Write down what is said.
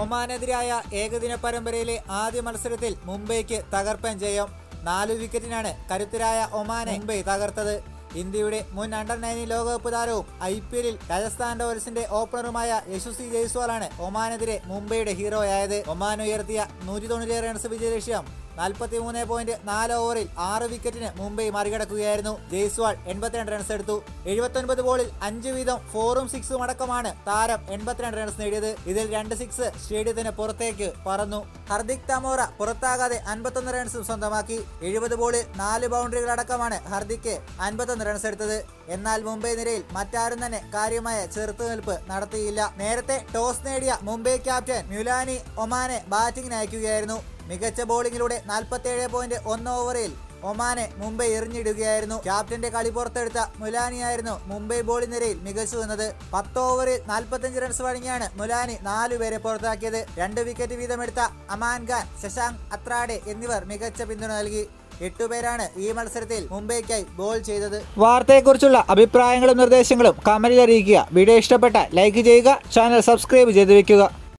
ഒമാനെതിരായ ഏകദിന പരമ്പരയിലെ ആദ്യ മത്സരത്തിൽ മുംബൈക്ക് തകർപ്പൻ ജയം നാല് വിക്കറ്റിനാണ് കരുത്തരായ ഒമാനെ മുംബൈ തകർത്തത് ഇന്ത്യയുടെ മുൻ അണ്ടർ നയൻറ്റീൻ ലോകകപ്പ് താരവും ഐ പി എല്ലിൽ രാജസ്ഥാൻ റോയൽസിന്റെ ഓപ്പണറുമായ യശസ്വി ജയ്സ്വാളാണ് ഒമാനെതിരെ മുംബൈയുടെ ഹീറോയായത് ഒമാൻ ഉയർത്തിയ നൂറ്റി തൊണ്ണൂറ്റി റൺസ് വിജയലക്ഷ്യം നാൽപ്പത്തി മൂന്ന് പോയിന്റ് നാല് ഓവറിൽ ആറ് വിക്കറ്റിന് മുംബൈ മറികടക്കുകയായിരുന്നു ജയ്സ്വാൾ എൺപത്തിരണ്ട് റൺസ് എടുത്തു എഴുപത്തൊൻപത് ബോളിൽ അഞ്ച് വീതം ഫോറും സിക്സും അടക്കമാണ് താരം എൺപത്തിരണ്ട് റൺസ് നേടിയത് ഇതിൽ രണ്ട് സിക്സ് സ്റ്റേഡിയത്തിന് പുറത്തേക്ക് പറന്നു ഹർദിക് തമോറ പുറത്താകാതെ അൻപത്തൊന്ന് റൺസും സ്വന്തമാക്കി എഴുപത് ബോളിൽ നാല് ബൗണ്ടറികൾ അടക്കമാണ് ഹർദിക്ക് അൻപത്തൊന്ന് റൺസ് എടുത്തത് എന്നാൽ മുംബൈ നിരയിൽ മറ്റാരും തന്നെ കാര്യമായ ചെറുത്തുനിൽപ്പ് നടത്തിയില്ല നേരത്തെ ടോസ് നേടിയ മുംബൈ ക്യാപ്റ്റൻ മ്യുലാനി ഒമാനെ ബാറ്റിംഗിന് അയക്കുകയായിരുന്നു മികച്ച ബോളിംഗിലൂടെ നാൽപ്പത്തേഴ് പോയിന്റ് ഒന്ന് ഓവറിൽ ഒമാനെ മുംബൈ എറിഞ്ഞിടുകയായിരുന്നു ക്യാപ്റ്റന്റെ കളി പുറത്തെടുത്ത മുലാനിയായിരുന്നു മുംബൈ ബോളിംഗ് നിരയിൽ മികച്ചു നിന്നത് പത്ത് ഓവറിൽ നാൽപ്പത്തഞ്ച് റൺസ് വഴങ്ങിയാണ് മുലാനി നാലുപേരെ പുറത്താക്കിയത് രണ്ട് വിക്കറ്റ് വീതമെടുത്ത അമാൻ ഖാൻ ശശാങ്ക് അത്രാഡെ എന്നിവർ മികച്ച പിന്തുണ നൽകി എട്ടുപേരാണ് ഈ മത്സരത്തിൽ മുംബൈക്കായി ബോൾ ചെയ്തത് വാർത്തയെക്കുറിച്ചുള്ള അഭിപ്രായങ്ങളും നിർദ്ദേശങ്ങളും കമന്റിൽ അറിയിക്കുക വീഡിയോ ഇഷ്ടപ്പെട്ട ലൈക്ക് ചെയ്യുക ചാനൽ സബ്സ്ക്രൈബ് ചെയ്തു വെക്കുക